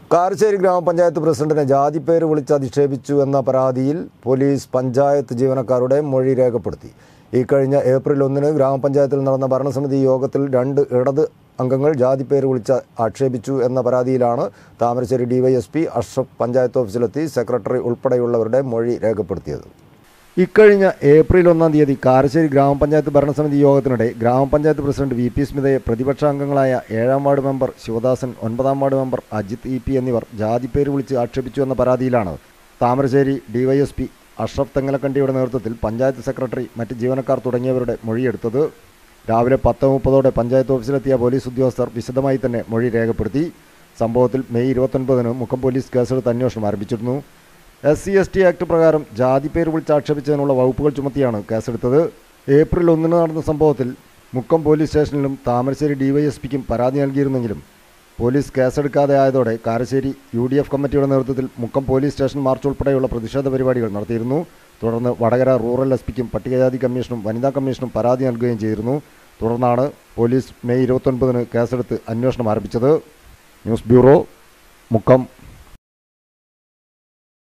കാരശ്ശേരി ഗ്രാമപഞ്ചായത്ത് പ്രസിഡന്റിനെ ജാതിപ്പേര് വിളിച്ച് അധിക്ഷേപിച്ചു എന്ന പരാതിയിൽ പോലീസ് പഞ്ചായത്ത് ജീവനക്കാരുടെ മൊഴി രേഖപ്പെടുത്തി ഇക്കഴിഞ്ഞ ഏപ്രിൽ ഒന്നിന് ഗ്രാമപഞ്ചായത്തിൽ നടന്ന ഭരണസമിതി യോഗത്തിൽ രണ്ട് ഇടത് അംഗങ്ങൾ ജാതിപ്പേര് വിളിച്ച് ആക്ഷേപിച്ചു എന്ന പരാതിയിലാണ് താമരശ്ശേരി ഡിവൈഎസ്പി അഷ്റഫ് പഞ്ചായത്ത് ഓഫീസിലെത്തി സെക്രട്ടറി ഉൾപ്പെടെയുള്ളവരുടെ മൊഴി രേഖപ്പെടുത്തിയത് ഇക്കഴിഞ്ഞ ഏപ്രിൽ ഒന്നാം തീയതി കാരശ്ശേരി ഗ്രാമപഞ്ചായത്ത് ഭരണസമിതി യോഗത്തിനിടെ ഗ്രാമപഞ്ചായത്ത് പ്രസിഡന്റ് വി പി സ്മിതയെ പ്രതിപക്ഷ അംഗങ്ങളായ ഏഴാം വാർഡ് മെമ്പർ ശിവദാസൻ ഒൻപതാം ward member Ajith E P എന്നിവർ ജാതിപ്പേര് വിളിച്ച് ആക്ഷേപിച്ചു എന്ന പരാതിയിലാണ് താമരശ്ശേരി ഡിവൈഎസ്പി അഷ്റഫ് തെങ്ങലക്കണ്ടിയുടെ നേതൃത്വത്തിൽ പഞ്ചായത്ത് സെക്രട്ടറി മറ്റ് ജീവനക്കാർ തുടങ്ങിയവരുടെ മൊഴിയെടുത്തത് രാവിലെ പത്ത് മുപ്പതോടെ പഞ്ചായത്ത് ഓഫീസിലെത്തിയ പോലീസ് ഉദ്യോഗസ്ഥർ വിശദമായി തന്നെ മൊഴി രേഖപ്പെടുത്തി സംഭവത്തിൽ മെയ് ഇരുപത്തൊൻപതിന് മുഖം പോലീസ് കേസെടുത്ത് അന്വേഷണം ആരംഭിച്ചിരുന്നു S C S T act പ്രകാരം ജാതി പേര് വിളിച്ച് ആക്ഷേപിച്ചതിനുള്ള വകുപ്പുകൾ ചുമത്തിയാണ് കേസെടുത്തത് ഏപ്രിൽ ഒന്നിന് നടന്ന സംഭവത്തിൽ മുക്കം പോലീസ് സ്റ്റേഷനിലും താമരശ്ശേരി ഡിവൈഎസ്പിക്കും പരാതി നൽകിയിരുന്നെങ്കിലും പോലീസ് കേസെടുക്കാതെ ആയതോടെ കാരശ്ശേരി യു ഡി എഫ് കമ്മിറ്റിയുടെ നേതൃത്വത്തിൽ മുക്കം പോലീസ് സ്റ്റേഷൻ മാർച്ച് ഉൾപ്പെടെയുള്ള പ്രതിഷേധ പരിപാടികൾ നടത്തിയിരുന്നു തുടർന്ന് വടകര റൂറൽ എസ് പിക്കും പട്ടികജാതി കമ്മീഷനും വനിതാ കമ്മീഷനും പരാതി നൽകുകയും ചെയ്തിരുന്നു തുടർന്നാണ് പോലീസ് മെയ് ഇരുപത്തൊൻപതിന് കേസെടുത്ത് അന്വേഷണം ആരംഭിച്ചത് ന്യൂസ് ബ്യൂറോ മുക്കം